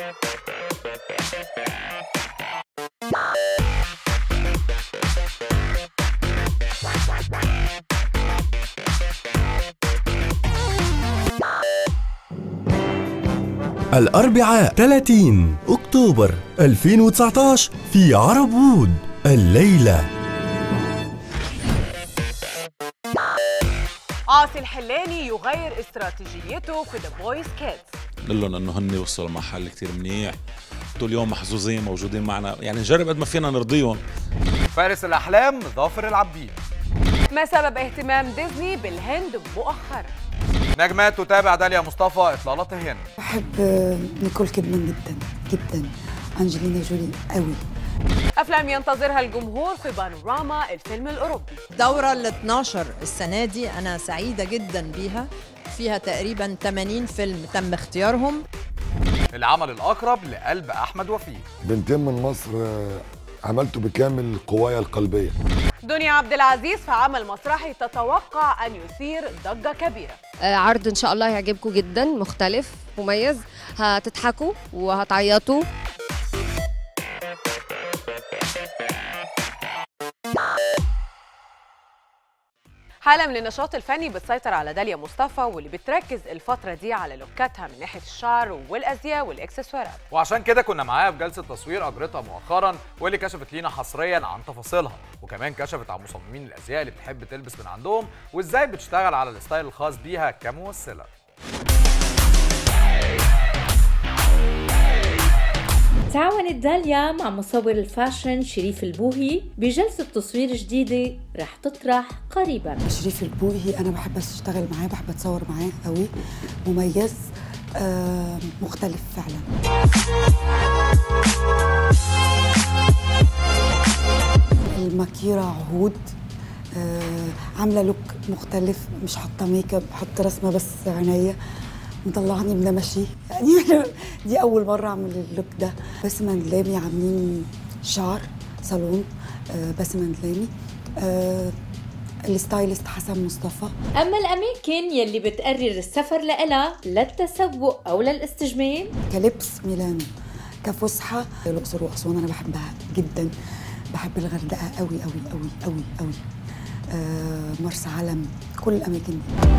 الأربعاء 30 أكتوبر 2019 في عرب وود الليلة عاصي الحلاني يغير استراتيجيته في ذا بويز كيدز نقول لهم انه هن وصلوا لمحل كتير منيح طول اليوم محظوظين موجودين معنا يعني نجرب قد ما فينا نرضيهم فارس الأحلام ظافر العابدين ما سبب اهتمام ديزني بالهند مؤخرا نجمات تتابع داليا مصطفى إطلالتهن بحب نيكول كيدمان جدا جدا أنجلينا جولي قوي افلام ينتظرها الجمهور في بانوراما الفيلم الاوروبي الدورة ال 12 السنة دي أنا سعيدة جدا بيها فيها تقريبا 80 فيلم تم اختيارهم العمل الأقرب لقلب أحمد وفيه بنتين من مصر آه، عملته بكامل قوايا القلبية دنيا عبد العزيز في عمل مسرحي تتوقع ان يثير ضجه كبيره آه، عرض ان شاء الله يعجبكم جدا مختلف مميز هتضحكوا وهتعيطوا حالة من النشاط الفني بتسيطر على داليا مصطفى واللي بتركز الفترة دي على لوكاتها من ناحية الشعر والأزياء والإكسسوارات وعشان كده كنا معاها في جلسة تصوير أجرتها مؤخرا واللي كشفت لينا حصريا عن تفاصيلها وكمان كشفت عن مصممين الأزياء اللي بتحب تلبس من عندهم وإزاي بتشتغل على الستايل الخاص بيها كممثلة تعاونت داليا مع مصور الفاشن شريف البوهي بجلسة تصوير جديدة رح تطرح قريبا شريف البوهي أنا بحب أشتغل معاه بحب أتصور معاه قوي مميز آه مختلف فعلا الماكيرة عهود آه عاملة لوك مختلف مش حاطة ميك اب حاطة رسمة بس عينيا مطلعني منمشي يعني دي أول مرة أعمل اللوك ده بسمة ندلامي عاملين شعر صالون آه بسمة ندلامي آه الستايلست حسن مصطفى أما الأماكن يلي بتقرر السفر لإلها للتسوق أو للاستجمام كلبس ميلانو كفسحة الأقصر وأسوان أنا بحبها جدا بحب الغردقة قوي قوي قوي قوي قوي آه مرسى علم كل الأماكن دي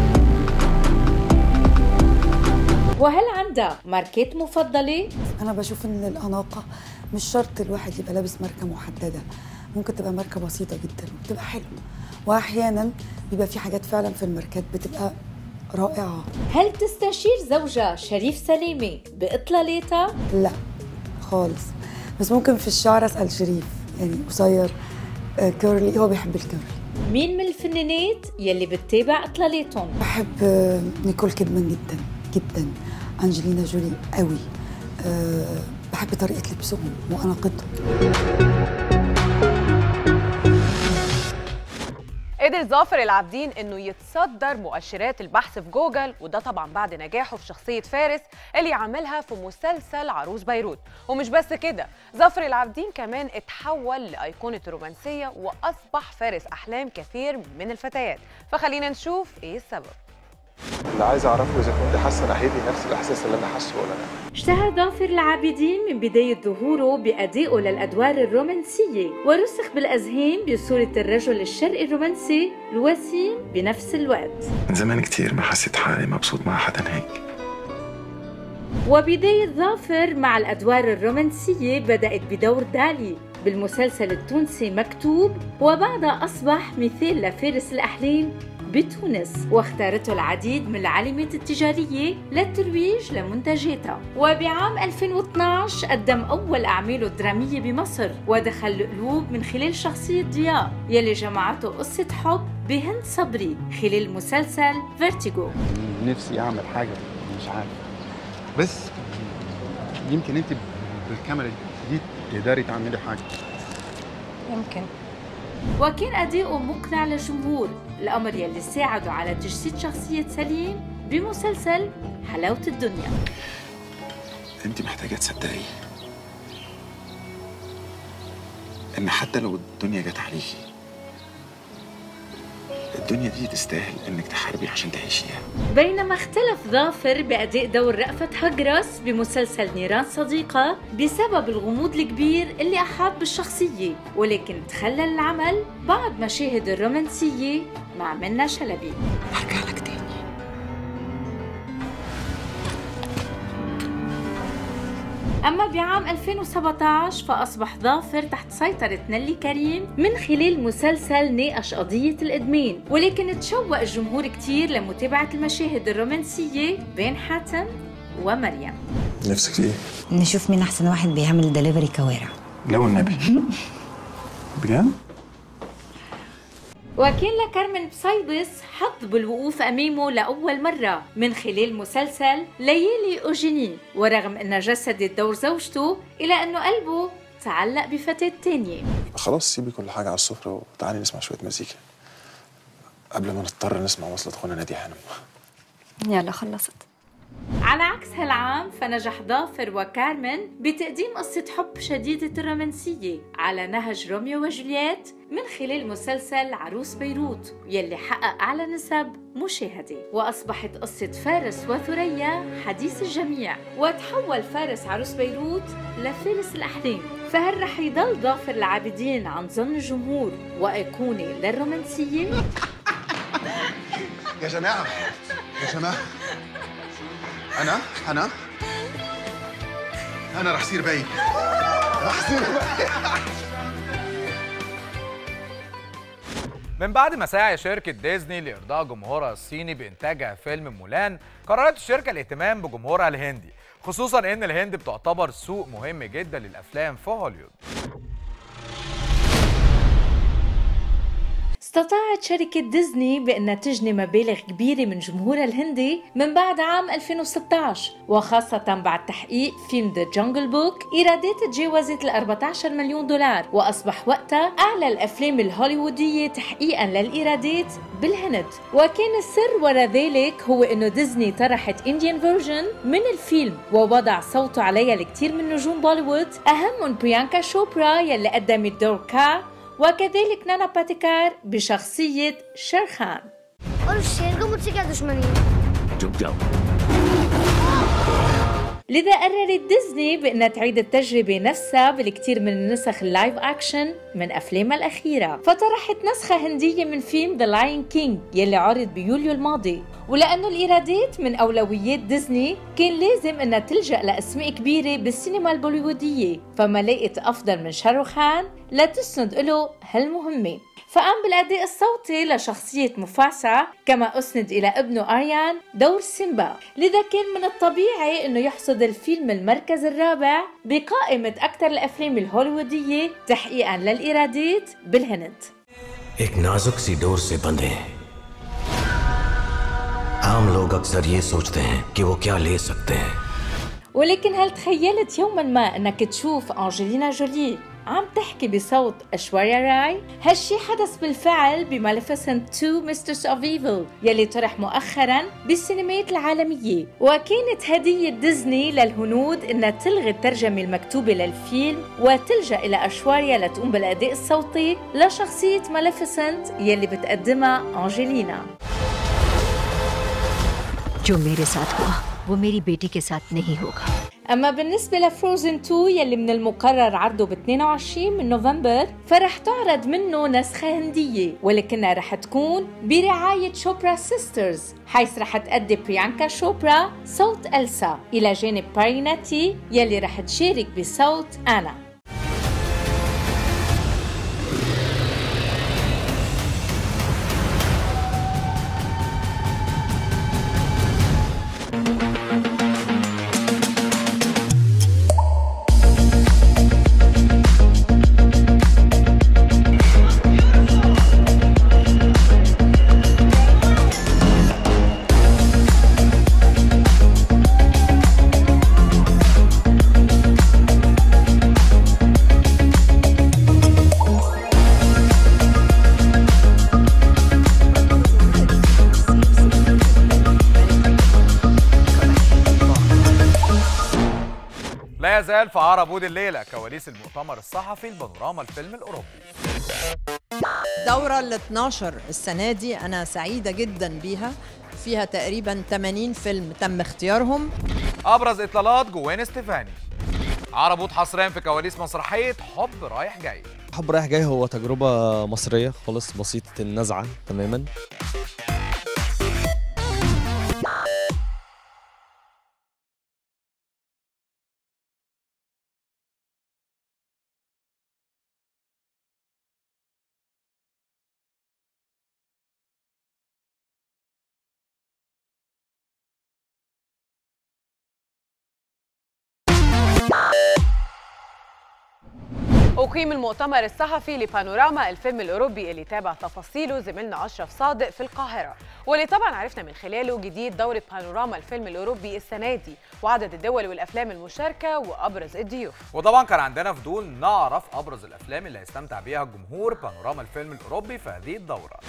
وهل عندها ماركات مفضلة؟ أنا بشوف إن الأناقة مش شرط الواحد يبقى لابس ماركة محددة ممكن تبقى ماركة بسيطة جدا وبتبقى حلوة وأحيانا بيبقى في حاجات فعلا في الماركات بتبقى رائعة هل تستشير زوجها شريف سليمة بإطلالاتها؟ لا خالص بس ممكن في الشعر أسأل شريف يعني قصير آه، كيرلي هو بيحب الكيرلي مين من الفنانات يلي بتتابع إطلالاتهم؟ بحب آه، نيكول كيدمان جدا جدا أنجلينا جولي قوي أه بحب طريقة لبسهم وأناقتهم قدر ظافر العابدين انه يتصدر مؤشرات البحث في جوجل وده طبعا بعد نجاحه في شخصيه فارس اللي عملها في مسلسل عروس بيروت ومش بس كده ظافر العابدين كمان اتحول لايقونه رومانسيه واصبح فارس احلام كثير من الفتيات فخلينا نشوف ايه السبب اللي عايز اعرفه اذا كنت حاسه ناحيتي نفس الاحساس اللي انا حاسه ولا لا اشتهر ظافر العابدين من بداية ظهوره بأدائه للأدوار الرومانسية ورسخ بالأذهان بصورة الرجل الشرقي الرومانسي الوسيم بنفس الوقت من زمان كتير ما حسيت حالي مبسوط مع حدا هيك وبداية ظافر مع الأدوار الرومانسية بدأت بدور دالي بالمسلسل التونسي مكتوب وبعدها أصبح مثال لفارس الأحلام بتونس واختارته العديد من العلامات التجارية للترويج لمنتجاتها وبعام 2012 قدم أول أعماله الدرامية بمصر ودخل القلوب من خلال شخصية ضياء يلي جمعته قصة حب بهند صبري خلال مسلسل فيرتيجو نفسي اعمل حاجه مش عارف بس يمكن انت بالكاميرا دي تقدري تعملي حاجه يمكن وكان أداؤه مقنع للجمهور الأمر يلي ساعده على تجسيد شخصية سليم بمسلسل حلاوة الدنيا انت محتاجه تصدقي ان حتى لو الدنيا جت عليكي الدنيا دي تستاهل انك تحاربي عشان تعيشيها بينما اختلف ظافر بأداء دور رأفت هجرس بمسلسل نيران صديقة بسبب الغموض الكبير اللي أحاط بالشخصية ولكن تخلى العمل بعد مشاهد الرومانسية مع منى شلبي أما بعام 2017 فأصبح ظافر تحت سيطرة نيلي كريم من خلال مسلسل ناقش قضية الإدمان ولكن تشوق الجمهور كتير لمتابعة المشاهد الرومانسية بين حاتم ومريم نفسك في ايه؟ نشوف مين احسن واحد بيعمل دليفري كوارع لا والنبي بجد؟ وكان لكارمن بسايدس حظ بالوقوف أمامه لأول مرة من خلال مسلسل ليالي أوجيني ورغم أن جسدت دور زوجته إلى أنه قلبه تعلق بفتاة تانية خلاص سيبي كل حاجه على السفره وتعالي نسمع شويه مزيكا قبل ما نضطر نسمع وصلة اخونا نادي حنم يلا خلصت على عكس هالعام فنجح ظافر وكارمن بتقديم قصة حب شديدة الرومانسية على نهج روميو وجولييت من خلال مسلسل عروس بيروت يلي حقق أعلى نسب مشاهدة وأصبحت قصة فارس وثريا حديث الجميع وتحول فارس عروس بيروت لفارس الأحلام فهل رح يضل ظافر العابدين عن ظن الجمهور وأيقونة للرومانسية؟ يا جماعة يا جماعة أنا أنا أنا رح صير بي رح صير بي من بعد ما سعى شركة ديزني لإرضاء جمهورها الصيني بإنتاج فيلم مولان قررت الشركة الاهتمام بجمهورها الهندي خصوصا إن الهند بتعتبر سوق مهم جدا للأفلام في هوليوود استطاعت شركة ديزني بأنها تجني مبالغ كبيرة من جمهورها الهندي من بعد عام 2016 وخاصة بعد تحقيق فيلم ذا جونجل بوك إيرادات تجاوزت ال 14 مليون دولار وأصبح وقتها أعلى الأفلام الهوليوودية تحقيقا للإيرادات بالهند وكان السر وراء ذلك هو أنه ديزني طرحت إنديان فيرجن من الفيلم ووضع صوته عليها الكثير من نجوم بوليوود أهمهم بريانكا شوبرا يلي قدمت دور كا وكذلك نانا باتيكار بشخصية شيرخان और शेर को मुझसे क्या दुश्मनी है चुप जाओ لذا قررت ديزني بأنها تعيد التجربة نفسها بالكثير من النسخ اللايف أكشن من أفلامها الأخيرة فطرحت نسخة هندية من فيلم ذا لاين كينج يلي عرض بيوليو الماضي ولأنه الإيرادات من أولويات ديزني كان لازم أنها تلجأ لأسماء كبيرة بالسينما البوليوودية فما لقيت أفضل من شاروخان لتسند له هالمهمة فقام بالأداء الصوتي لشخصية مفاسا كما أسند إلى ابنه أريان دور سيمبا لذا كان من الطبيعي أنه يحصد الفيلم المركز الرابع بقائمة أكثر الأفلام الهوليوودية تحقيقا للإيرادات بالهند एक नाजुक सी डोर से बंधे हैं आम लोग अक्सर ये सोचते हैं कि वो क्या ले सकते हैं ولكن هل تخيلت يوما ما انك تشوف انجلينا جولي عم تحكي بصوت اشواريا راي هالشي حدث بالفعل بماليفيسنت 2 ميسترس اوف ايفل يلي طرح مؤخرا بالسينمات العالمية وكانت هدية ديزني للهنود انها تلغي الترجمة المكتوبة للفيلم وتلجأ الى اشواريا لتقوم بالاداء الصوتي لشخصية ماليفيسنت يلي بتقدمها انجلينا जो मेरे साथ हुआ वो मेरी बेटी के साथ नहीं होगा أما بالنسبة لفروزن 2 يلي من المقرر عرضه ب 22 من نوفمبر فرح تعرض منه نسخة هندية ولكنها رح تكون برعاية شوبرا سيسترز حيث رح تأدي بريانكا شوبرا صوت ألسا إلى جانب باريناتي يلي رح تشارك بصوت أنا لا يزال في عرب عود الليله كواليس المؤتمر الصحفي البانوراما الفيلم الاوروبي الدورة ال 12 السنة دي أنا سعيدة جدا بيها فيها تقريبا 80 فيلم تم اختيارهم ابرز اطلالات جوان ستيفاني عربوط حصريا في كواليس مسرحيه حب رايح جاي حب رايح جاي هو تجربة مصرية خالص بسيطة النزعة تماما أقيم المؤتمر الصحفي لبانوراما الفيلم الأوروبي اللي تابع تفاصيله زميلنا أشرف صادق في القاهرة واللي طبعا عرفنا من خلاله جديد دورة بانوراما الفيلم الأوروبي السنة دي وعدد الدول والأفلام المشاركة وأبرز الضيوف وطبعا كان عندنا فضول نعرف ابرز الافلام اللي هيستمتع بيها الجمهور بانوراما الفيلم الاوروبي في هذه الدوره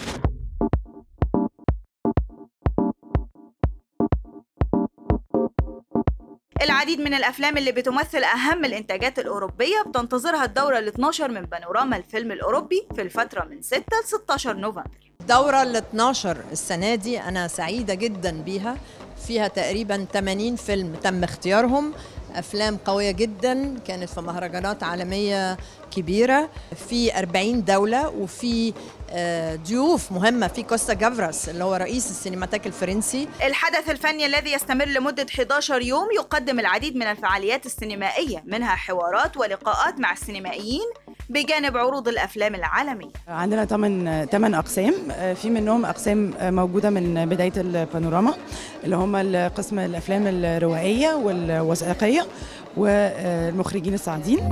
العديد من الأفلام اللي بتمثل أهم الإنتاجات الأوروبية بتنتظرها الدورة ال 12 من بانوراما الفيلم الأوروبي في الفترة من 6 ل 16 نوفمبر الدورة ال 12 السنة دي أنا سعيدة جدا بيها فيها تقريبا 80 فيلم تم اختيارهم أفلام قوية جدا كانت في مهرجانات عالمية كبيرة في 40 دولة وفي آه، ضيوف مهمة في كوستا جافراس اللي هو رئيس السينماتيك الفرنسي الحدث الفني الذي يستمر لمدة 11 يوم يقدم العديد من الفعاليات السينمائية منها حوارات ولقاءات مع السينمائيين بجانب عروض الأفلام العالمية عندنا ثمان ثمان اقسام آه، في منهم اقسام آه، موجوده من بدايه البانوراما اللي هم قسم الافلام الروائيه والوثائقيه والمخرجين الصاعدين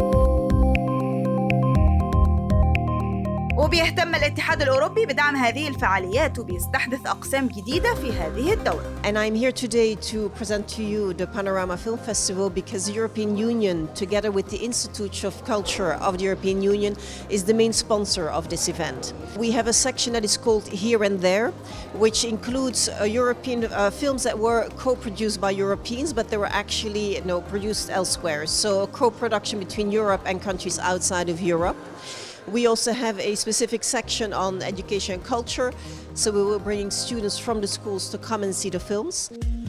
وبيهتم الاتحاد الأوروبي بدعم هذه الفعاليات وبيستحدث أقسام جديدة في هذه الدورة And I'm here today to present to you the Panorama Film Festival because the European Union, together with the Institute of Culture of the European Union, is the main sponsor of this event. We have a section that is called Here and There, which includes uh, European uh, films that were co-produced by Europeans, but they were actually you know, produced elsewhere. So a co-production between Europe and countries outside of Europe. We also have a specific section on education and culture, so we will bring students from the schools to come and see the films.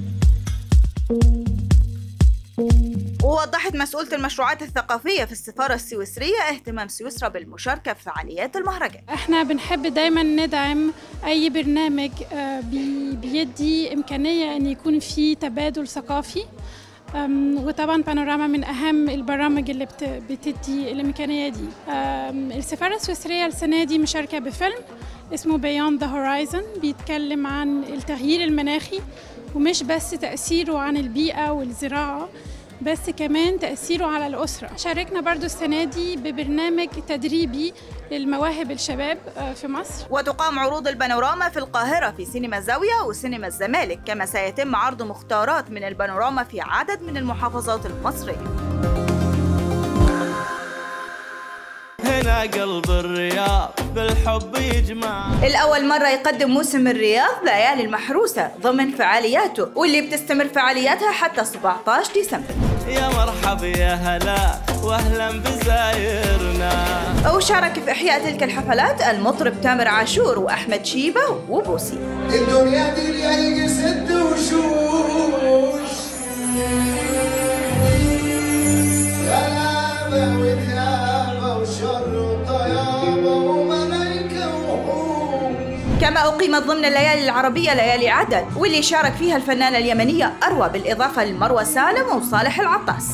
ووضحت مسؤولة المشروعات الثقافية في السفارة السويسرية اهتمام سويسرا بالمشاركة في فعاليات المهرجان احنا بنحب دايما ندعم اي برنامج آه، بي- بيدي امكانيه ان يكون في تبادل ثقافي أم، وطبعا بانوراما من اهم البرامج اللي بت- بتدي الامكانيه دي أم، السفاره السويسريه السنه دي مشاركه بفيلم اسمه Beyond the Horizon بيتكلم عن التغيير المناخي ومش بس تاثيره عن البيئه والزراعه بس كمان تأثيره على الأسرة شاركنا برضو السنة دي ببرنامج تدريبي للمواهب الشباب آه، في مصر وتقام عروض البانوراما في القاهرة في سينما الزاوية وسينما الزمالك كما سيتم عرض مختارات من البانوراما في عدد من المحافظات المصرية هنا قلب الرياض بالحب يجمع الأول مرة يقدم موسم الرياض ليالي المحروسة ضمن فعالياته واللي بتستمر فعالياتها حتى 17 ديسمبر يا مرحب يا هلا واهلا بزايرنا وشارك في إحياء تلك الحفلات المطرب تامر عاشور وأحمد شيبة وبوسي الدنيا دي ليالي ست وشوش غلابة وديابة وشر وطيابة وملايكة وحوش كما أقيمت ضمن الليالي العربية ليالي عدن واللي شارك فيها الفنانة اليمنية أروى بالإضافة لمروة سالم وصالح العطاس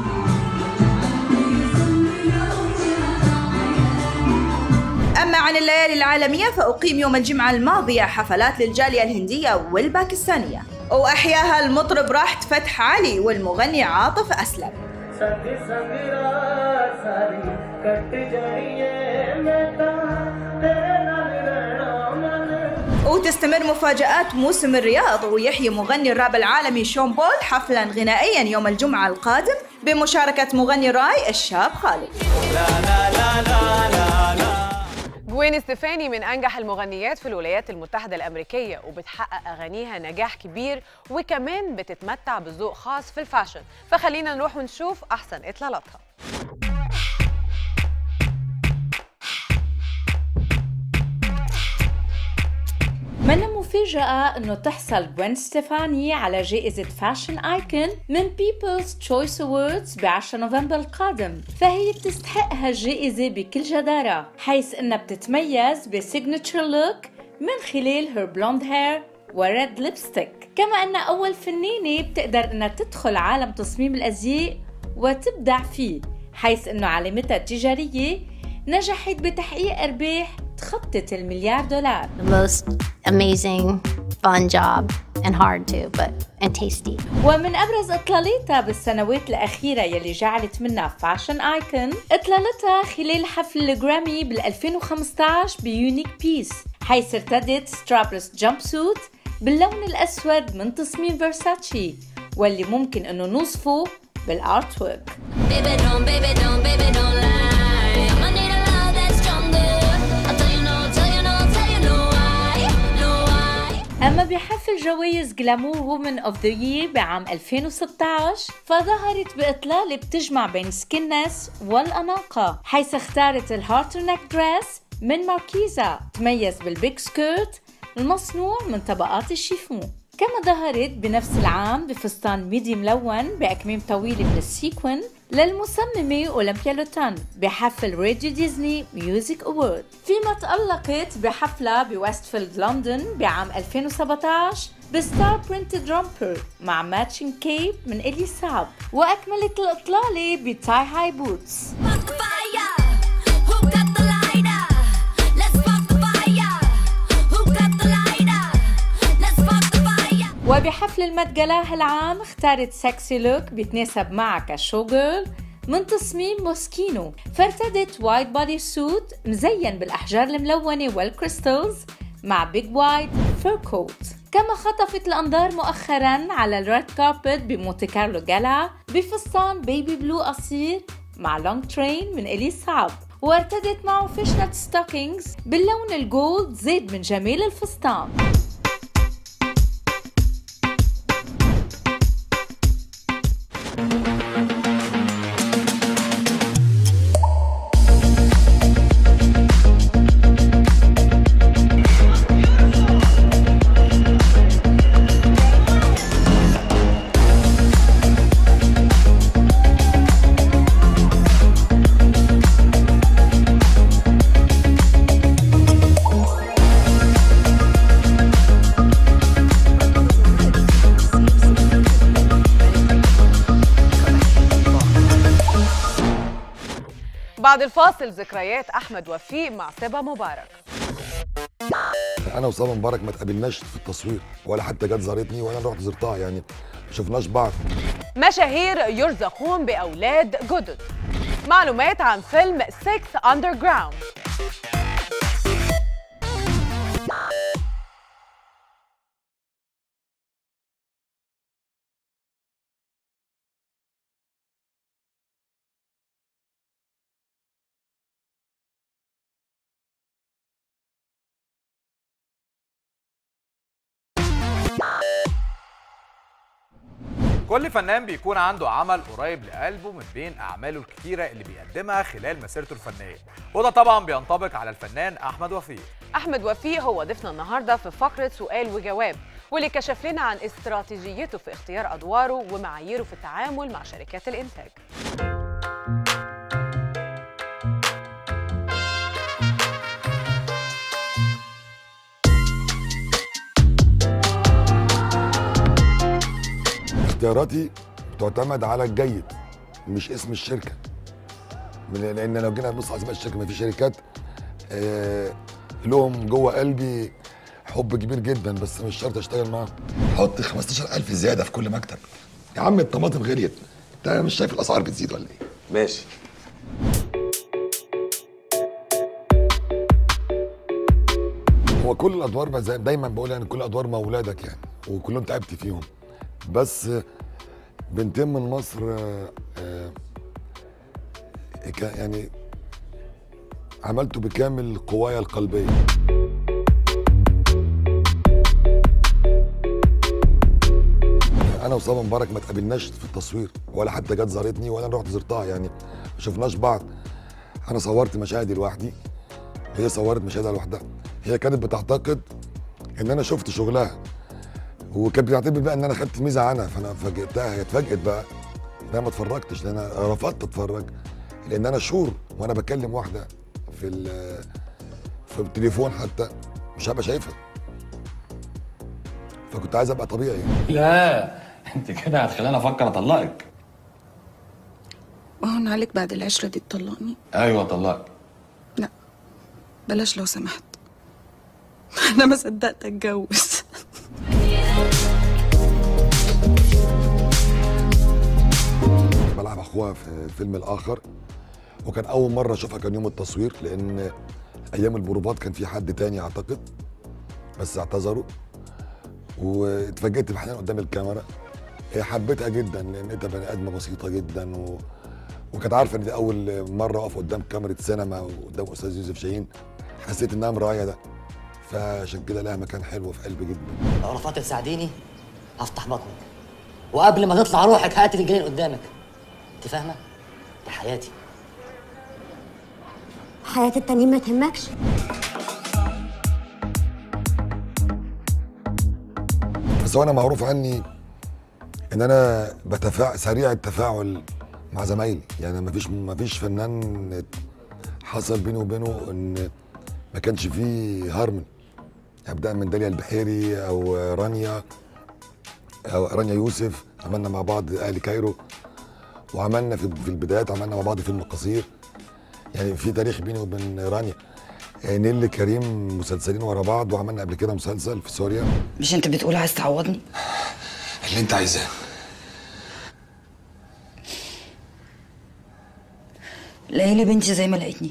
أما عن الليالي العالمية فأقيم يوم الجمعة الماضية حفلات للجالية الهندية والباكستانية وأحياها المطرب راحت فتح علي والمغني عاطف أسلم संग संग रात सारी कट जाइए मैं कहाँ तेरे नाल रहना मन وتستمر مفاجآت موسم الرياض ويحيي مغني الراب العالمي شون بول حفلا غنائيا يوم الجمعة القادم بمشاركة مغني راي الشاب خالد جوين ستيفاني من انجح المغنيات في الولايات المتحده الامريكيه وبتحقق اغانيها نجاح كبير وكمان بتتمتع بذوق خاص في الفاشن فخلينا نروح ونشوف احسن اطلالاتها من مفاجأة أنه تحصل جوين ستيفاني على جائزة فاشن آيكون من People's Choice Awards ب 10 نوفمبر القادم فهي بتستحق هالجائزة بكل جدارة حيث أنها بتتميز بسيجنتشر لوك من خلال هير بلوند هير وريد ليبستيك كما أنها أول فنانة بتقدر أنها تدخل عالم تصميم الأزياء وتبدع فيه حيث أنه علامتها التجارية نجحت بتحقيق أرباح تخطت المليار دولار The most amazing, fun job and hard too, but and tasty. ومن أبرز إطلالتها بالسنوات الأخيرة يلي جعلت منها فاشن آيكون إطلالتها خلال حفل الجرامي بال 2015 بيونيك بيس حيث ارتدت سترابلس جامب سوت باللون الأسود من تصميم فيرساتشي واللي ممكن إنه نوصفه بالآرت ورك Baby, don't, baby, don't, baby, don't lie. I'ma need a love that's stronger. I'll tell you no, tell you no, tell you no why, no why. أما بحفل جوائز جلامور وومن اوف ذا يير بعام 2016 فظهرت بإطلالة بتجمع بين سكنس والأناقة حيث اختارت الهارترنك دريس من ماركيزا تميز بالبيك سكيرت المصنوع من طبقات الشيفون كما ظهرت بنفس العام بفستان ميدي ملون بأكمام طويلة من السيكون للمصممة أولمبيا لوتان بحفل راديو ديزني ميوزك أوورد فيما تألقت بحفلة بويستفيلد لندن بعام 2017 بستار برينتد رومبر مع ماتشنج كيب من إلي ساب وأكملت الإطلالة بتاي هاي بوتس وبحفل المتجلة هالعام اختارت سكسي لوك بيتناسب معها كشو جيرل من تصميم موسكينو فارتدت وايت بودي سوت مزين بالأحجار الملونة والكريستالز مع بيج وايت فير كوت كما خطفت الأنظار مؤخرا على الريد كاربت بمونتي كارلو جالا بفستان بيبي بلو قصير مع لونج ترين من إلي صعب وارتدت معه فيشنت ستوكينجز باللون الجولد زاد من جمال الفستان بعد الفاصل ذكريات احمد وفيق مع سبا مبارك انا وصابه مبارك ما تقابلناش في التصوير ولا حتى جت زارتني ولا أنا رحت زرتها يعني ما شفناش بعض مشاهير يرزقون باولاد جدد معلومات عن فيلم 6 Underground كل فنان بيكون عنده عمل قريب لقلبه من بين اعماله الكتيره اللي بيقدمها خلال مسيرته الفنيه وده طبعا بينطبق على الفنان احمد وفيق احمد وفيق هو ضيفنا النهارده في فقره سؤال وجواب واللي كشف لنا عن استراتيجيته في اختيار ادواره ومعاييره في التعامل مع شركات الانتاج اختياراتي تعتمد على الجيد مش اسم الشركه من- لان لو جينا نبص على اسماء الشركه ما في شركات آه لهم جوه قلبي حب كبير جدا بس مش شرط اشتغل معاهم حط 15000 زياده في كل مكتب يا عم الطماطم غليت انت مش شايف الاسعار بتزيد ولا ايه ماشي هو كل الادوار بقى زي دايما بقول يعني كل الادوار مولادك يعني وكلهم تعبت فيهم بس بنتين من مصر آه، آه، كا- يعني عملته بكامل قوايا القلبيه انا وصابه مبارك ما تقابلناش في التصوير ولا حتى جت زارتني ولا أنا رحت زرتها يعني ما شفناش بعض انا صورت مشاهدي لوحدي هي صورت مشاهدها لوحدها هي كانت بتعتقد ان انا شفت شغلها وكانت بتعتبر بقى ان انا خدت ميزه عنها فانا فاجئتها هي اتفاجئت بقى ان انا ما اتفرجتش لان انا رفضت اتفرج لان انا شهور وانا بكلم واحده في ال- في التليفون حتى مش هبقى شايفها فكنت عايز ابقى طبيعي لا انت كده هتخليني افكر اطلقك وهون عليك بعد العشرة دي تطلقني ايوه اطلقك بلاش لو سمحت أنا ما صدقت أتجوز بلعب اخوها في الفيلم الاخر وكان اول مره اشوفها كان يوم التصوير لان ايام البروفات كان في حد تاني اعتقد بس اعتذروا واتفاجئت بحنان قدام الكاميرا هي حبيتها جدا لان انت بني ادمه بسيطه جدا و... وكانت عارفه ان دي اول مره اقف قدام كاميرا سينما وقدام استاذ يوسف شاهين حسيت انها مرايه ده فعشان كده لها مكان حلو في قلبي جدا لو رفضت تساعديني هفتح بطنك وقبل ما تطلع روحك هقتل الجنين قدامك انت فاهمه دي حياتي حياة التانيين ما تهمكش بس هو انا معروف عني ان انا بتفاعل سريع التفاعل مع زمايلي يعني ما فيش ما فيش فنان حصل بيني وبينه ان ما كانش فيه هارمون ابدا من داليا البحيري او رانيا او رانيا يوسف عملنا مع بعض اهلي كايرو وعملنا في في البدايات عملنا مع بعض فيلم قصير يعني في تاريخ بيني وبين رانيا آه، نيلي كريم مسلسلين ورا بعض وعملنا قبل كده مسلسل في سوريا مش أنت بتقول عايز تعوضني اللي انت عايزاه ليلى بنتي زي ما لقيتني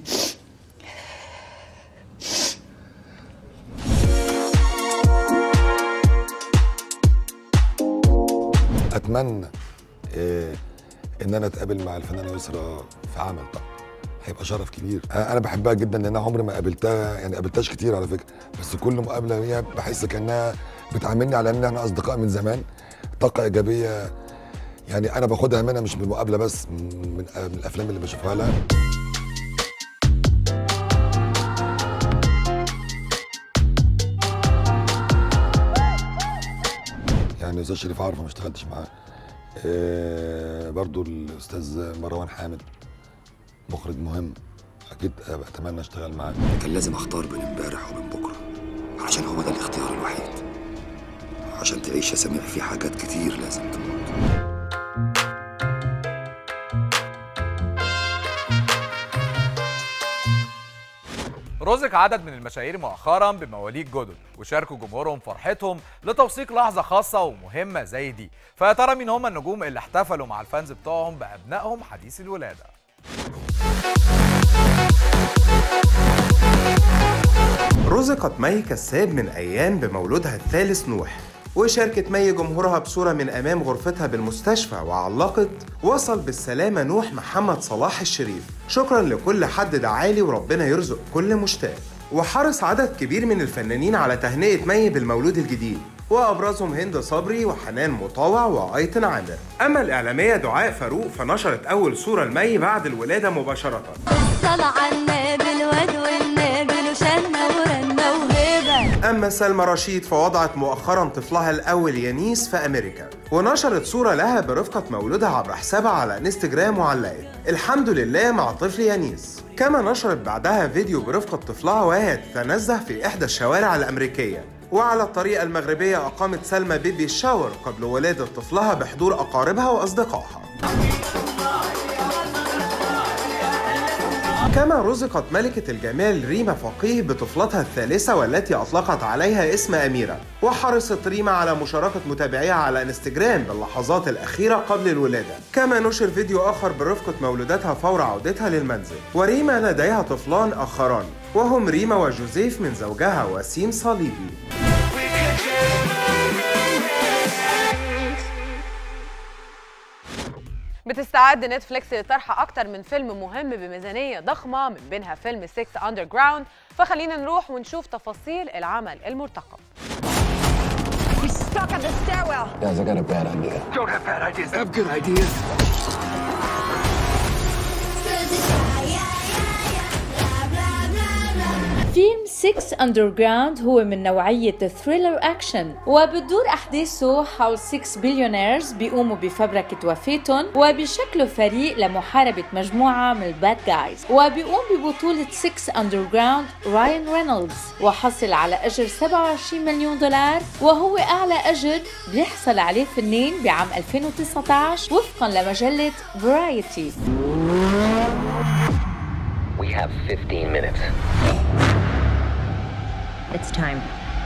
اتمنى آه، ان انا اتقابل مع الفنانه يسرا في عمل طبعا هيبقى شرف كبير آه، انا بحبها جدا لان انا عمري ما قابلتها يعني قابلتهاش كتير على فكره بس كل مقابله ليها بحس كانها بتعاملني على ان احنا اصدقاء من زمان طاقه ايجابيه يعني انا باخدها منها مش بالمقابله بس من, من, من الافلام اللي بشوفها لها يعني الاستاذ شريف عارفه ما اشتغلتش معاه آه برضو الاستاذ مروان حامد مخرج مهم اكيد اتمنى اشتغل معاه كان لازم اختار بين امبارح وبين بكره علشان هو ده الاختيار الوحيد عشان تعيش يا سميع في حاجات كتير لازم تموت رزق عدد من المشاهير مؤخرا بمواليد جدد وشاركوا جمهورهم فرحتهم لتوثيق لحظه خاصه ومهمه زي دي فيا ترى مين هم النجوم اللي احتفلوا مع الفانز بتوعهم بابنائهم حديث الولاده رزقت مي كساب من أيام بمولودها الثالث نوح وشاركت مي جمهورها بصورة من أمام غرفتها بالمستشفى وعلقت وصل بالسلامة نوح محمد صلاح الشريف شكرا لكل حد دعالي وربنا يرزق كل مشتاق وحرص عدد كبير من الفنانين على تهنئة مي بالمولود الجديد وأبرزهم هند صبري وحنان مطاوع وأيتن عامر أما الإعلامية دعاء فاروق فنشرت أول صورة لمي بعد الولادة مباشرة طلع النبي الواد والنبي وشنا ورنا وهبه أما سلمى رشيد فوضعت مؤخرا طفلها الأول يانيس في أمريكا ونشرت صورة لها برفقة مولودها عبر حسابها على انستجرام وعلقت الحمد لله مع طفل يانيس كما نشرت بعدها فيديو برفقة طفلها وهي تتنزه في إحدى الشوارع الأمريكية وعلى الطريقة المغربية أقامت سلمى بيبي الشاور قبل ولادة طفلها بحضور أقاربها وأصدقائها كما رزقت ملكة الجمال ريما فقيه بطفلتها الثالثة والتي أطلقت عليها اسم أميرة وحرصت ريما على مشاركة متابعيها على انستجرام باللحظات الأخيرة قبل الولادة كما نشر فيديو آخر برفقة مولودتها فور عودتها للمنزل وريما لديها طفلان آخران وهم ريما وجوزيف من زوجها وسيم صليبي بتستعد نتفليكس لطرح اكتر من فيلم مهم بميزانيه ضخمه من بينها فيلم 6 اندر جراوند فخلينا نروح ونشوف تفاصيل العمل المرتقب He's stuck on the stairwell. Guys, I got a bad idea. Don't have bad ideas. I have good ideas. فيلم 6 Underground هو من نوعية ثريلر أكشن وبتدور أحداثه حول 6 بليونيرز بيقوموا بفبركة وفاتهم وبيشكلوا فريق لمحاربة مجموعة من الباد جايز وبيقوم ببطولة 6 Underground راين رينولدز وحصل على أجر 27 مليون دولار وهو أعلى أجر بيحصل عليه فنان بعام 2019 وفقا لمجلة Variety We have 15 minutes. It's time.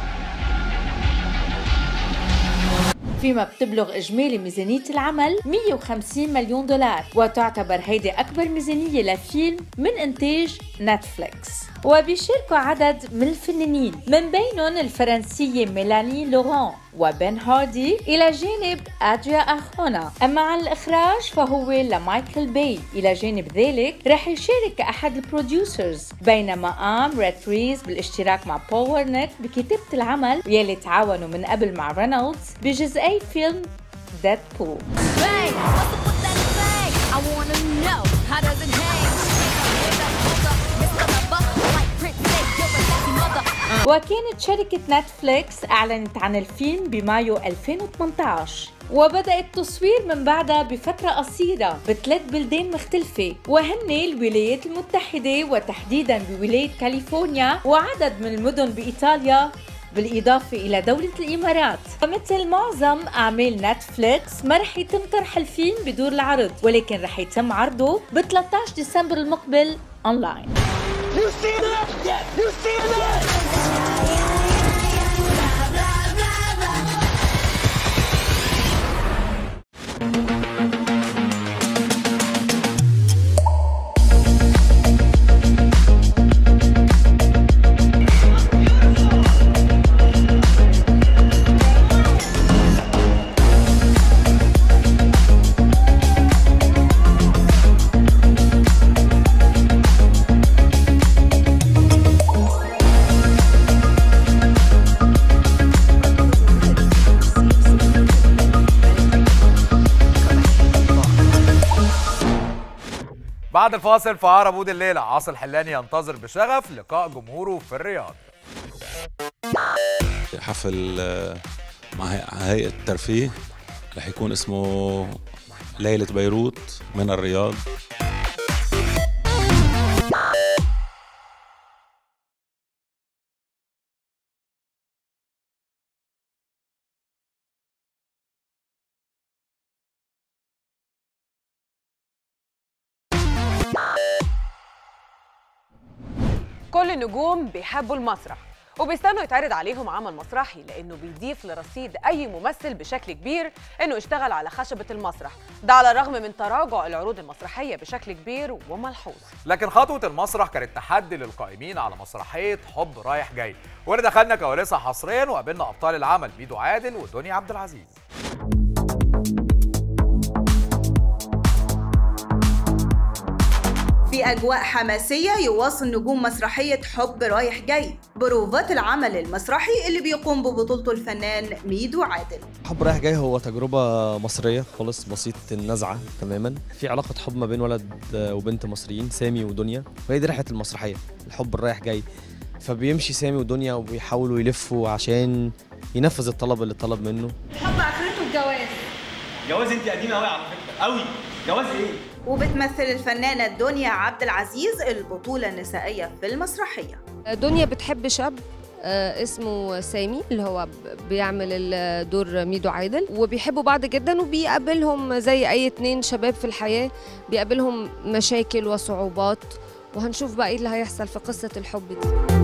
فيما بتبلغ إجمالي ميزانية العمل 150 مليون دولار وتعتبر هيدي أكبر ميزانية لفيلم من إنتاج نتفليكس وبيشاركوا عدد من الفنانين من بينهم الفرنسية ميلاني لوران وبن هاردي إلى جانب أدريا أرخونا أما عن الإخراج فهو لمايكل باي إلى جانب ذلك رح يشارك كأحد البروديوسرز بينما قام ريد فريز بالاشتراك مع بول ورنيك بكتابة العمل يلي تعاونوا من قبل مع رينولدز بجزئي فيلم ديدبول Bang! What's up with that thing? I wanna know how does it hang? Mr. Lover, like Prince said, you're a sassy mother. وكانت شركة نتفليكس أعلنت عن الفيلم بمايو 2018 وبدأ التصوير من بعدها بفترة قصيرة بثلاث بلدان مختلفة وهن الولايات المتحدة وتحديدا بولاية كاليفورنيا وعدد من المدن بإيطاليا بالإضافة إلى دولة الإمارات ومثل معظم أعمال نتفليكس ما رح يتم طرح الفيلم بدور العرض ولكن رح يتم عرضه ب 13 ديسمبر المقبل أونلاين You see that? Yes. You see that? بعد الفاصل في عرب عود الليله عاصي الحلاني ينتظر بشغف لقاء جمهوره في الرياض حفل آه، مع هي- هيئة الترفيه رح يكون اسمه ليلة بيروت من الرياض كل النجوم بيحبوا المسرح وبيستنوا يتعرض عليهم عمل مسرحي لانه بيضيف لرصيد اي ممثل بشكل كبير انه يشتغل على خشبه المسرح ده على الرغم من تراجع العروض المسرحيه بشكل كبير وملحوظ لكن خطوه المسرح كانت تحدي للقائمين على مسرحيه حب رايح جاي واللي دخلنا كواليسها حصريا وقابلنا ابطال العمل ميدو عادل ودنيا عبد العزيز في أجواء حماسية يواصل نجوم مسرحية حب رايح جاي بروفات العمل المسرحي اللي بيقوم ببطولته الفنان ميدو عادل حب رايح جاي هو تجربة مصرية خالص بسيطة النزعة تماما في علاقة حب ما بين ولد وبنت مصريين سامي ودنيا وهي دي رحلة المسرحية الحب الرايح جاي فبيمشي سامي ودنيا وبيحاولوا يلفوا عشان ينفذ الطلب اللي طلب منه حب آخرته الجواز جواز انت قديمه قوي على فكره قوي جواز ايه وبتمثل الفنانة دنيا عبد العزيز البطولة النسائية في المسرحية دنيا بتحب شاب آه، اسمه سامي اللي هو ب- بيعمل ال- دور ميدو عادل وبيحبوا بعض جدا وبيقابلهم زي اي اتنين شباب في الحياة بيقابلهم مشاكل وصعوبات وهنشوف بقى ايه اللي هيحصل في قصة الحب دي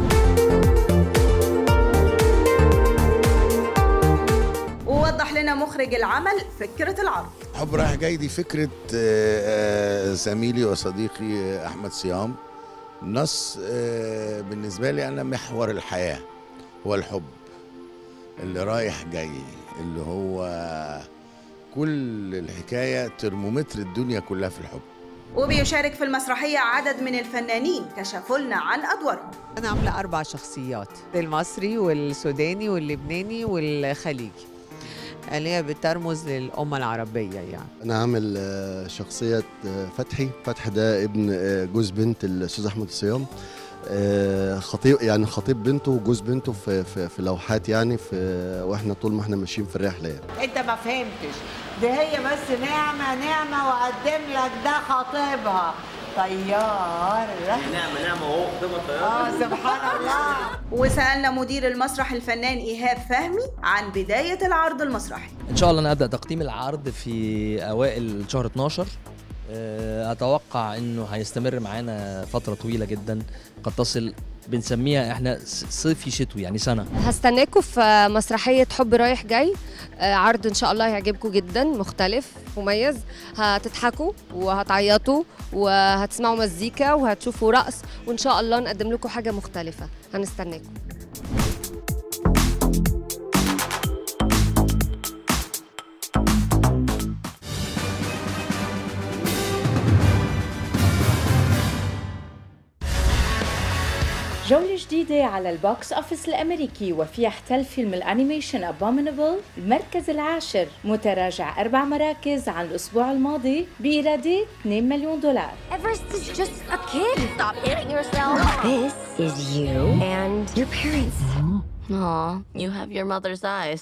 ووضح لنا مخرج العمل فكرة العرض حب رايح جاي دي فكرة آه، آه، زميلي وصديقي آه، أحمد صيام نص آه، بالنسبة لي أنا محور الحياة هو الحب اللي رايح جاي اللي هو كل الحكاية ترمومتر الدنيا كلها في الحب وبيشارك في المسرحية عدد من الفنانين كشفوا لنا عن أدوارهم أنا عاملة أربع شخصيات المصري والسوداني واللبناني والخليجي اللي هي بترمز للأمة العربية يعني انا عامل آه، شخصيه آه، فتحي فتحي ده ابن آه، جوز بنت الاستاذ احمد الصيام آه، خطيب يعني خطيب بنته وجوز بنته في في, في لوحات يعني في واحنا طول ما احنا ماشيين في الرحله يعني انت ما فهمتش دي هي بس نعمة نعمة وقدم لك ده خطيبها طيار نعمة نعمة اهو خطيبها طيارة اه سبحان الله وسألنا مدير المسرح الفنان إيهاب فهمي عن بداية العرض المسرحي ان شاء الله انا ابدا تقديم العرض في اوائل شهر 12 آه، اتوقع انه هيستمر معانا فتره طويله جدا قد تصل بنسميها احنا س- صيفي شتوي يعني سنه هستناكم في مسرحية حب رايح جاي آه، عرض إن شاء الله هيعجبكم جدا مختلف مميز هتضحكوا وهتعيطوا وهتسمعوا مزيكا وهتشوفوا رقص وإن شاء الله نقدم لكم حاجة مختلفة هنستناكم جولة جديدة على البوكس أوفيس الأمريكي وفيها احتل فيلم الأنيميشن أبومينبل المركز العاشر متراجع أربع مراكز عن الأسبوع الماضي بإيرادات 2 مليون دولار Everest is just a kid. Stop hitting yourself. This is you and your parents. Aw, you have your mother's eyes.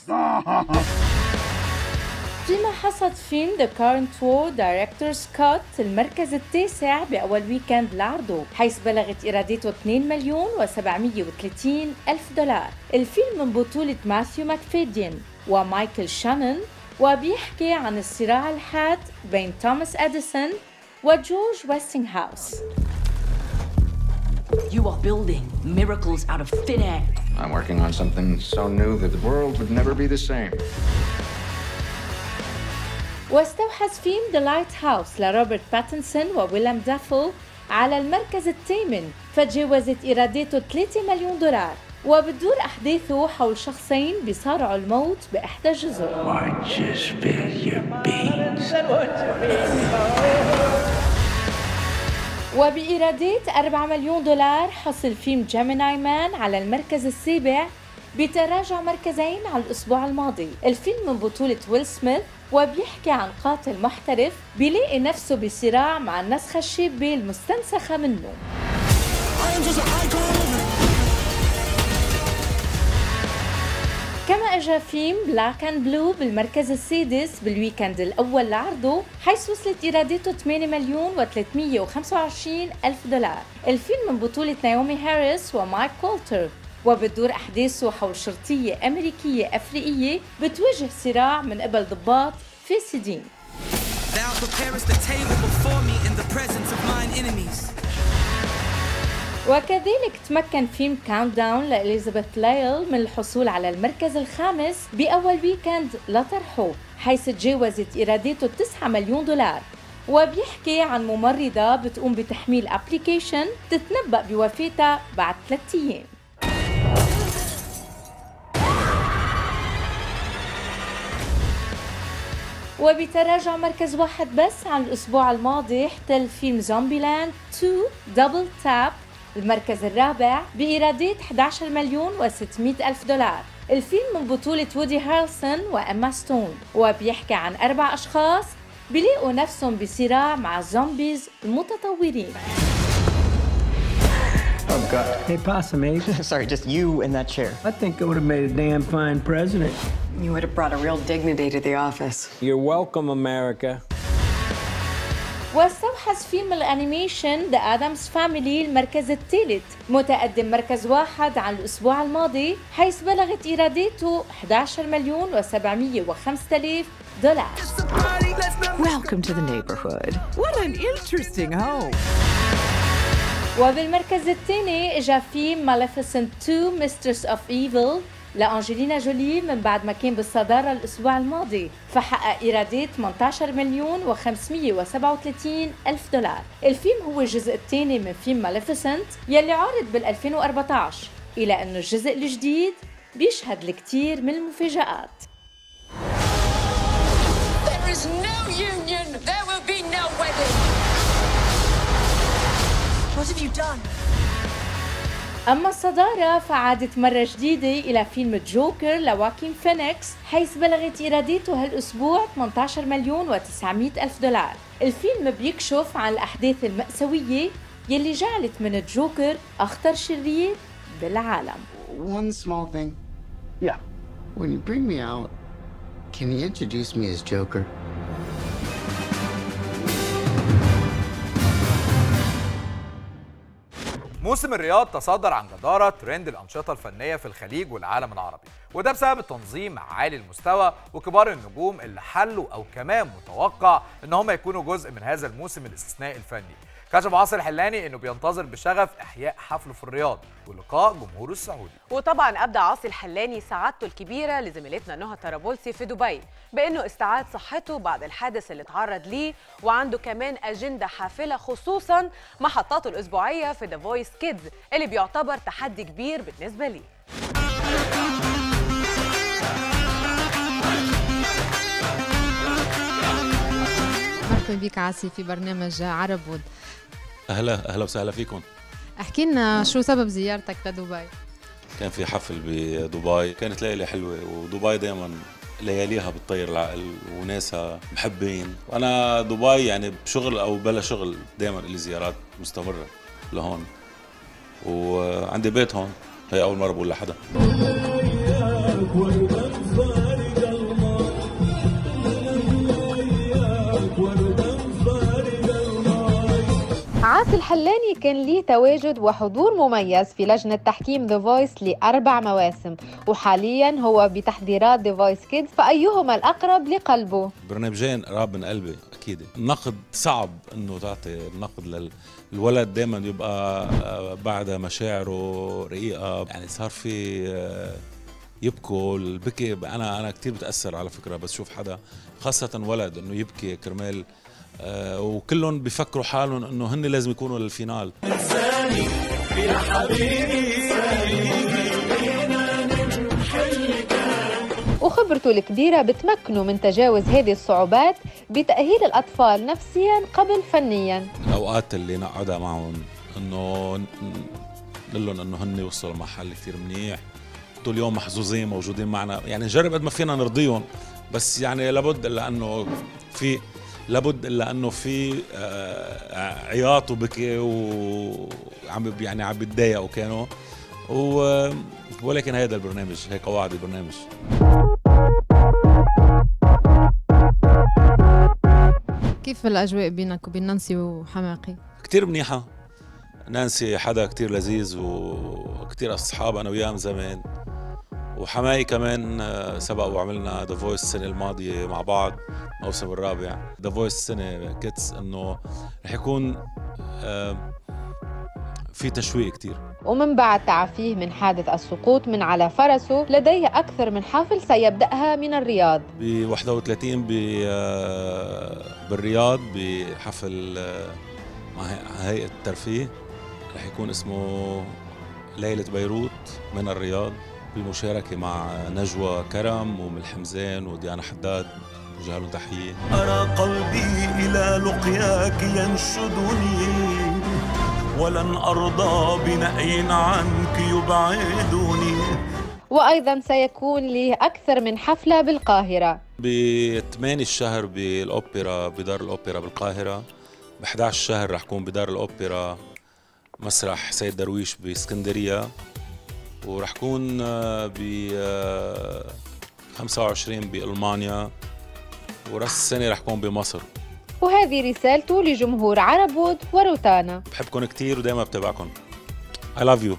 فيما حصد فيلم The Current War Director's Cut المركز التاسع بأول ويكند لعرضه حيث بلغت إيراداته 2 مليون و730 ألف دولار الفيلم من بطولة ماثيو ماكفيديان ومايكل شانون وبيحكي عن الصراع الحاد بين توماس أديسون وجورج ويستنغهاوس You are building miracles out of thin air. I'm working on something so new that the world would never be the same. واستوحز فيلم ذا لايت هاوس لروبرت باتنسون وويليام دافو على المركز الثامن فتجاوزت إيراداته 3 مليون دولار وبتدور أحداثه حول شخصين بيصارعوا الموت بإحدى الجزر Why just spill your beans? وبإيرادات 4 مليون دولار حصل فيلم جيميناي مان على المركز السابع بتراجع مركزين على الأسبوع الماضي الفيلم من بطولة ويل سميث وبيحكي عن قاتل محترف بيلاقي نفسه بصراع مع النسخة الشابة المستنسخة منه كما اجى فيلم بلاك اند بلو بالمركز السادس بالويكند الاول لعرضه حيث وصلت ايراداته 8 مليون و325 الف دولار الفيلم من بطولة نايومي هاريس ومايك كولتر وبتدور احداثه حول شرطية امريكية افريقية بتواجه صراع من قبل ضباط فاسدين Thou preparest the table before me in the presence of mine enemies. وكذلك تمكن فيلم كاونت داون لإليزابيث لايل من الحصول على المركز الخامس بأول ويكند لطرحه حيث تجاوزت إيراداته 9 مليون دولار وبيحكي عن ممرضة بتقوم بتحميل ابلكيشن تتنبأ بوفاتها بعد ثلاثة أيام وبتراجع مركز واحد بس عن الأسبوع الماضي احتل فيلم زومبي لاند 2 دبل تاب المركز الرابع بإيرادات 11 مليون و600 ألف دولار الفيلم من بطولة وودي هارلسون وإما ستون وبيحكي عن أربع أشخاص بيلاقوا نفسهم بصراع مع الزومبيز المتطورين Oh, God. Hey, Possum Ape. Sorry, just you in that chair. I think I would have made a damn fine president. You would have brought a real dignity to the office. You're welcome, America. واستوحز فيلم الانيميشن ذا ادمز فاميلي المركز الثالث متقدم مركز واحد عن الاسبوع الماضي حيث بلغت ايراداته 11 مليون و705 الف دولار Welcome to the neighborhood. What an interesting home. وبالمركز الثاني اجى فيلم ماليفيسنت 2 ميسترس اوف ايفل لأنجلينا جولي من بعد ما كان بالصدارة الأسبوع الماضي فحقق إيرادات 18 مليون و537 ألف دولار الفيلم هو الجزء الثاني من فيلم ماليفيسنت يلي عرض بال 2014 إلى أنه الجزء الجديد بيشهد الكثير من المفاجآت There is no union. There will be no wedding. What have you done? أما الصدارة فعادت مرة جديدة إلى فيلم جوكر لواكين فينيكس حيث بلغت إيراداته هالأسبوع 18 مليون و900 ألف دولار الفيلم بيكشف عن الأحداث المأساوية يلي جعلت من الجوكر أخطر شرير بالعالم One small thing. Yeah. When you bring me out, can you introduce me as Joker? موسم الرياض تصدر عن جدارة ترند الأنشطة الفنية في الخليج والعالم العربي وده بسبب التنظيم عالي المستوى وكبار النجوم اللي حلوا أو كمان متوقع إن هم يكونوا جزء من هذا الموسم الاستثنائي الفني كشف عاصر حلاني انه بينتظر بشغف احياء حفله في الرياض ولقاء جمهوره السعودي وطبعا ابدى عاصي الحلاني سعادته الكبيره لزميلتنا نهى طرابلسي في دبي بانه استعاد صحته بعد الحادث اللي اتعرض ليه وعنده كمان اجنده حافله خصوصا محطاته الاسبوعيه في ذا فويس كيدز اللي بيعتبر تحدي كبير بالنسبه ليه مرحبا بك عاسي في برنامج عرب وود اهلا اهلا وسهلا فيكم احكي لنا شو سبب زيارتك لدبي كان في حفل بدبي كانت ليله حلوه ودبي دائما لياليها بتطير العقل وناسها محبين وانا دبي يعني بشغل او بلا شغل دائما لي زيارات مستمره لهون وعندي بيت هون هي اول مره بقول لحدا عاصي الحلاني كان ليه تواجد وحضور مميز في لجنة تحكيم ذا فويس لأربع مواسم وحاليا هو بتحضيرات ذا فويس كيدز فأيهما الأقرب لقلبه برنامجين قراب من قلبي اكيد النقد صعب انه تعطي النقد للولد دائما يبقى آه، بعد مشاعره رقيقه يعني صار في آه، يبكوا البكي انا انا كثير بتاثر على فكره بس شوف حدا خاصه ولد انه يبكي كرمال آه وكلهم بيفكروا حالهم انه هن لازم يكونوا للفينال يا حبيبي وخبرته الكبيرة بتمكنه من تجاوز هذه الصعوبات بتأهيل الأطفال نفسيا قبل فنيا الاوقات اللي نقعدها معهم انه نقول لهم انه هن وصلوا لمحل كثير منيح طول اليوم محظوظين موجودين معنا يعني نجرب قد ما فينا نرضيهم بس يعني لابد الا انه في لابد الا انه في آه، عياط وبكي وعم يعني عم بيتضايقوا كانوا و ولكن هذا البرنامج هيك قواعد البرنامج كيف الأجواء بينك وبين نانسي وحماقي؟ كتير منيحة نانسي حدا كتير لذيذ وكتير أصحاب أنا وياه من زمان وحماي كمان آه، سبق وعملنا ذا فويس السنة الماضية مع بعض الموسم الرابع ذا فويس السنة كيتس إنه رح يكون آه، في تشويق كتير ومن بعد تعافيه من حادث السقوط من على فرسه لديه أكثر من حفل سيبدأها من الرياض ب 31 ب آه، بالرياض بحفل آه، مع هي- هيئة الترفيه رح يكون اسمه ليلة بيروت من الرياض بالمشاركة مع نجوى كرم وم الحمزان وديانا حداد وجه لهم تحية أرى قلبي إلى لقياك ينشدني ولن أرضى بنأي عنك يبعدني وأيضا سيكون له أكثر من حفلة بالقاهرة ب 8 الشهر بالأوبرا بدار الأوبرا بالقاهرة ب 11 الشهر رح كون بدار الأوبرا مسرح سيد درويش باسكندرية ورح كون آه، ب آه، 25 بألمانيا وراس السنة رح كون بمصر وهذه رسالته لجمهور عربود وروتانا بحبكم كتير ودايما بتابعكم I love you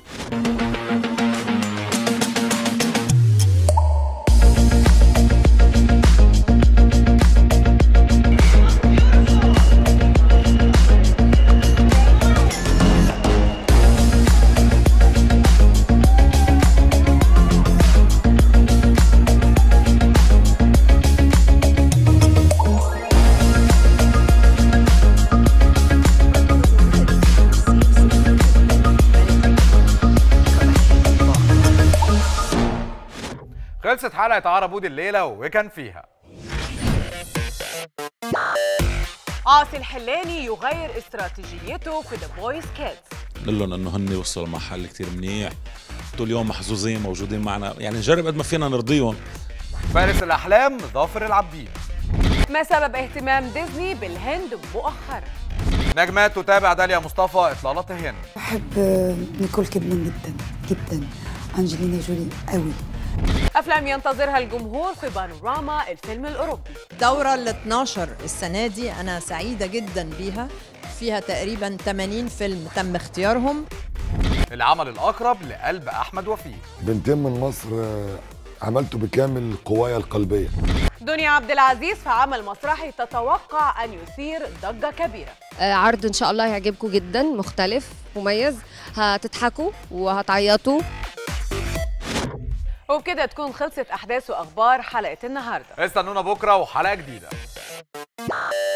خلصت حلقه عرب بود الليله وكان فيها عاصي الحلاني يغير استراتيجيته في ذا فويس كيدز نقول لهم انه هن وصلوا لمحل كتير منيح طول اليوم محظوظين موجودين معنا يعني نجرب قد ما فينا نرضيهم فارس الاحلام ظافر العابدين ما سبب اهتمام ديزني بالهند مؤخرا نجمات تتابع داليا مصطفى اطلالتهن بحب نيكول كيدمان جدا جدا انجلينا جولي قوي افلام ينتظرها الجمهور في بانوراما الفيلم الاوروبي الدورة ال 12 السنة دي أنا سعيدة جدا بيها فيها تقريبا 80 فيلم تم اختيارهم العمل الاقرب لقلب احمد وفيق بنتين من مصر آه، عملته بكامل قوايا القلبية دنيا عبد العزيز في عمل مسرحي تتوقع ان يثير ضجه كبيره آه، عرض ان شاء الله هيعجبكم جدا مختلف مميز هتضحكوا وهتعيطوا وبكده تكون خلصت احداث واخبار حلقه النهارده استنونا بكره وحلقه جديده